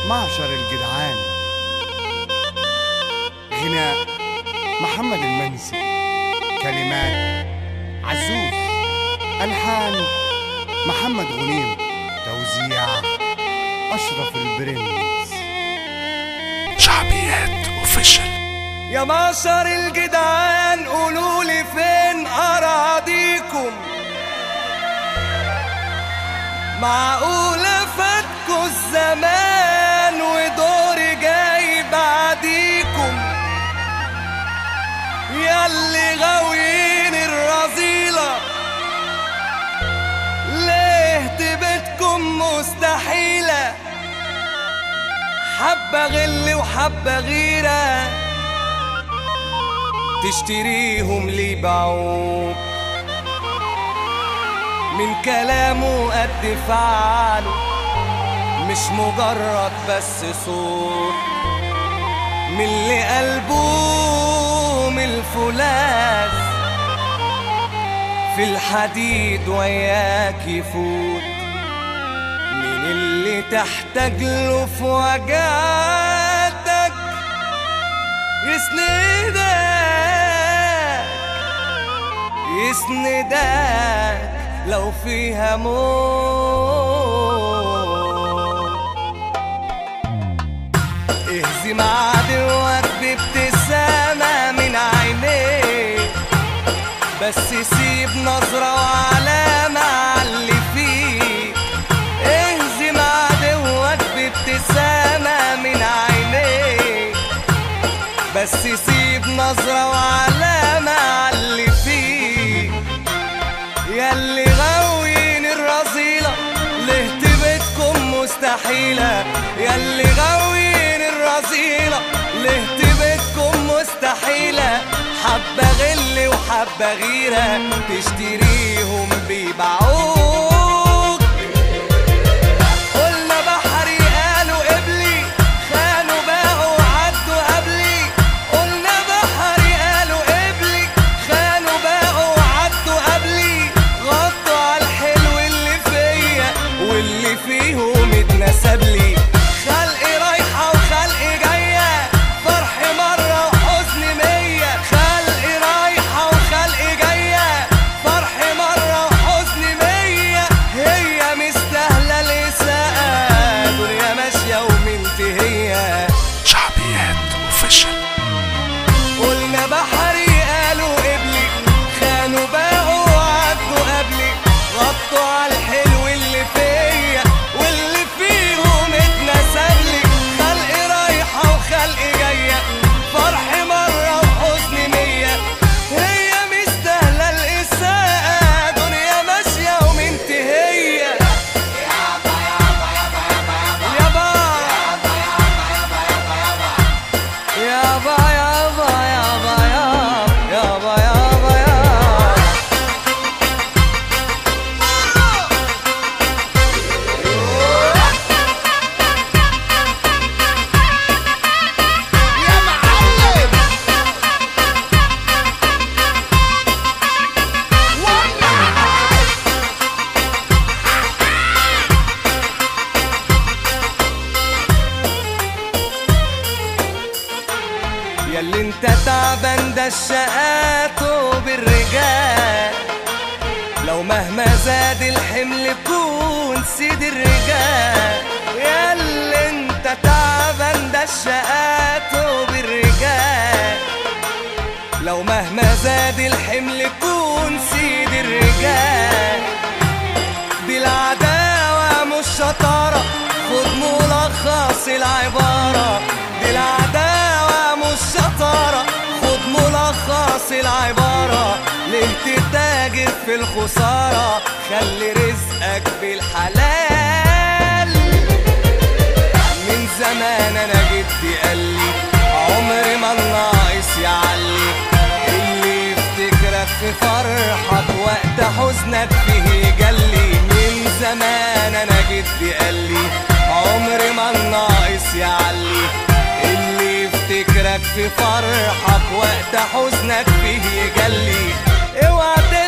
معشر الجدعان غناء محمد المنسي كلمات عزوز ألحان محمد غنيم توزيع أشرف البرنس شعبيات اوفيشال يا معشر الجدعان قولوا لي فين اراضيكم معقولة فاتكوا الزمان ودوري جاي بعديكم ياللي غاويين الرذيلة ليه تبتكم مستحيلة حبة غل وحبة غيرة تشتريهم لي بعوق من كلامه قد فعله مش مجرد بس صوت من اللي قلبه من الفولاذ في الحديد وياك يفوت من اللي تحتاج له في وجعتك يسندك يسندك لو فيها موت اهزم عدوك بابتسامة من عينيك بس سيب نظرة وعلامة عاللي فيك اهزم عدوك بابتسامة من عينيك بس سيب نظرة وعلامة عاللي فيك ياللي غاويين الرذيلة ليه تبتكم مستحيلة ياللي غاويين الرذيلة ليه تبتكم مستحيلة حبة غل وحبة غيرة تشتريهم بيبيعوك قلنا بحري قالوا قبلي خانوا باعوا عدوا قبلي قلنا بحري قالوا قبلي خانوا باعوا عدوا قبلي غطوا على الحلو اللي فيا واللي فيهم اتنسب لي خلقي رايحة وخلقي جاية فرح مرة وحزن مية خلقي رايحة وخلقي جاية فرح مرة وحزن مية هي مستاهلة الإساءة دنيا ماشية ومنتهية شعبيات اوفيشال قلنا بحري قالوا قبلي خانوا باعوا وعدوا قبلي غطوا على الحلو اللي فيا واللي فيهم اتنسب لي خلقي رايحة وخلقي جاية فرح مرة وحزن مية هي مستاهلة الإساءة دنيا ماشية ومنتهية يابا يابا يابا يابا يابا يابا يابا يابا يا معلم ياللي انت تعبان ده الشقات بالرجال لو مهما زاد الحمل كون سيد الرجال ياللي انت تعبان ده الشقات بالرجال لو مهما زاد الحمل كون سيد الرجال دي العداوة مش شطارة خد ملخص العبارة دي العداوة مش شطارة خد ملخص العبارة ليه تتاجر في الخسارة خلي رزقك بالحلال من زمان انا جدي قال لي عمر ما الناقص يعلي اللي يفتكرك في فرحك وقت حزنك فيه جلي من زمان انا جدي قال لي عمر ما الناقص يعلي اللي يفتكرك في فرحك وقت حزنك فيه جلي اوعى